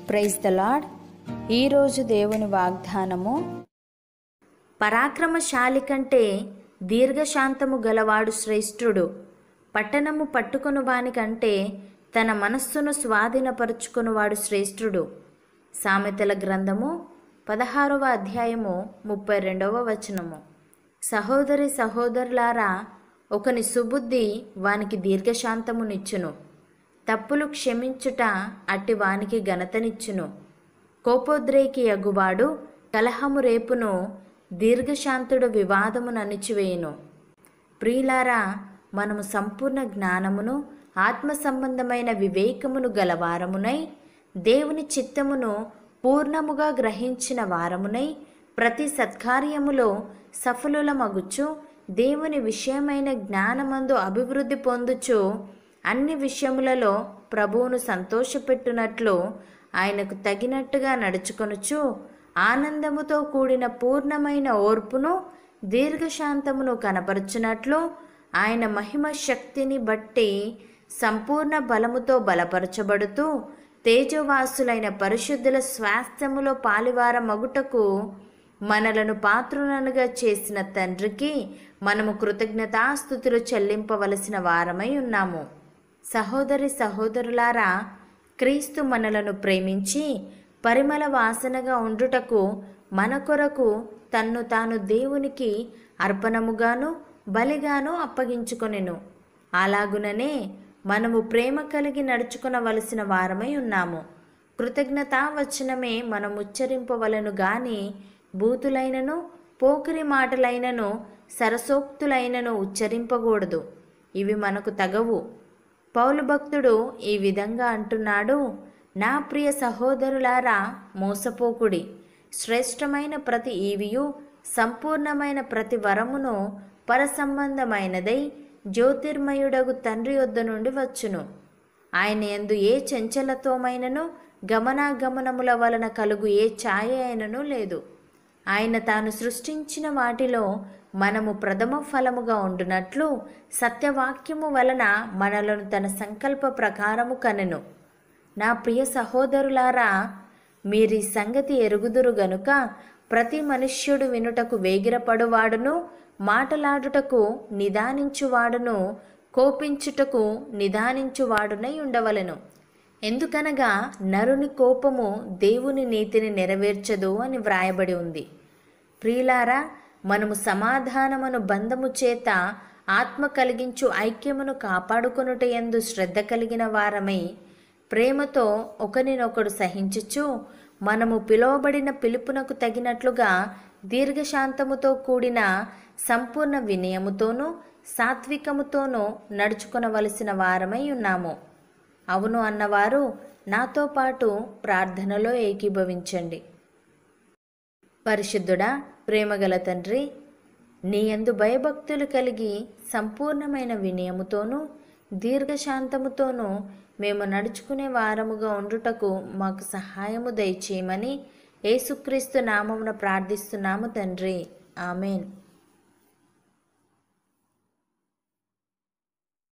praise the lord ఈరోజు దేవుని వాగ్దానము పరాక్రమశాలి కంటే దీర్ఘశాంతము గలవాడు శ్రేష్ఠుడు పట్టణము పట్టుకొను వానికంటే తన మనస్సును స్వాధీనపరుచుకునివాడు శ్రేష్ఠుడు సామెతల గ్రంథము పదహారవ అధ్యాయము ముప్పై రెండవ వచనము సహోదరి సహోదరులారా ఒకని సుబుద్ధి వానికి దీర్ఘశాంతమునిచ్చును తప్పులు క్షమించుట అట్టి వానికి ఘనతనిచ్చును కోపోద్రేకి అగువాడు కలహము రేపును దీర్ఘశాంతుడు వివాదమును అణిచివేయును ప్రియులారా మనము సంపూర్ణ జ్ఞానమును ఆత్మ సంబంధమైన వివేకమును గల వారమునై దేవుని చిత్తమును పూర్ణముగా గ్రహించిన వారమునై ప్రతి సత్కార్యములో సఫలులమగుచు దేవుని విషయమైన జ్ఞానమందు అభివృద్ధి పొందుచు అన్ని విషయములలో ప్రభువును సంతోషపెట్టునట్లు ఆయనకు తగినట్టుగా నడుచుకొనుచు ఆనందముతో కూడిన పూర్ణమైన ఓర్పును దీర్ఘశాంతమును కనపరుచునట్లు ఆయన మహిమ శక్తిని బట్టి సంపూర్ణ బలముతో బలపరచబడుతూ తేజవాసులైన పరిశుద్ధుల స్వాస్థ్యములో పాలివార మగుటకు మనలను పాత్రులనుగా చేసిన తండ్రికి మనము కృతజ్ఞతాస్థుతులు చెల్లింపవలసిన వారమై ఉన్నాము సహోదరి సహోదరులారా క్రీస్తు మనలను ప్రేమించి పరిమళ వాసనగా ఉండుటకు మన కొరకు తన్ను తాను దేవునికి అర్పణముగాను బలిగాను అప్పగించుకొనెను అలాగుననే మనము ప్రేమ కలిగి నడుచుకొనవలసిన వారమై ఉన్నాము కృతజ్ఞతావచనమే మనం ఉచ్చరింపవలను గాని బూతులైనను పోకిరి మాటలైనను సరసోక్తులైనను ఉచ్చరింపకూడదు ఇవి మనకు తగవు పౌలు భక్తుడు ఈ విధంగా అంటున్నాడు నా ప్రియ సహోదరులారా మోసపోకుడి శ్రేష్టమైన ప్రతి ఈవియు సంపూర్ణమైన ప్రతి వరమును పరసంబంధమైనదై జ్యోతిర్మయుడగు తండ్రి వద్ద నుండి వచ్చును ఆయన ఎందు ఏ చంచలత్వమైనను గమనాగమనముల వలన కలుగు ఏ ఛాయ అయినను లేదు ఆయన తాను సృష్టించిన వాటిలో మనము ప్రథమ ఫలముగా ఉండునట్లు సత్యవాక్యము వలన మనలను తన సంకల్ప ప్రకారము కనెను నా ప్రియ సహోదరులారా మీరీ సంగతి ఎరుగుదురు గనుక ప్రతి మనుష్యుడు వినుటకు వేగిరపడువాడును మాటలాడుటకు నిదానించువాడును కోపించుటకు నిదానించువాడునై ఉండవలెను ఎందుకనగా నరుని కోపము దేవుని నీతిని నెరవేర్చదు అని వ్రాయబడి ఉంది ప్రియులారా మనము సమాధానమును బంధము చేత ఆత్మ కలిగించు ఐక్యమును కాపాడుకొనుట ఎందు శ్రద్ధ కలిగిన వారమై ప్రేమతో ఒకరినొకడు సహించుచు మనము పిలువబడిన పిలుపునకు తగినట్లుగా దీర్ఘశాంతముతో కూడిన సంపూర్ణ వినయముతోనూ సాత్వికముతోనూ నడుచుకొనవలసిన వారమై ఉన్నాము అవును అన్నవారు నాతో పాటు ప్రార్థనలో ఏకీభవించండి పరిశుద్ధుడా ప్రేమగల తండ్రి నీ యందు భయభక్తులు కలిగి సంపూర్ణమైన వినయముతోనూ దీర్ఘశాంతముతోనూ మేము నడుచుకునే వారముగా ఉండుటకు మాకు సహాయము దయచేయమని యేసుక్రీస్తు నామమున ప్రార్థిస్తున్నాము తండ్రి ఆమెన్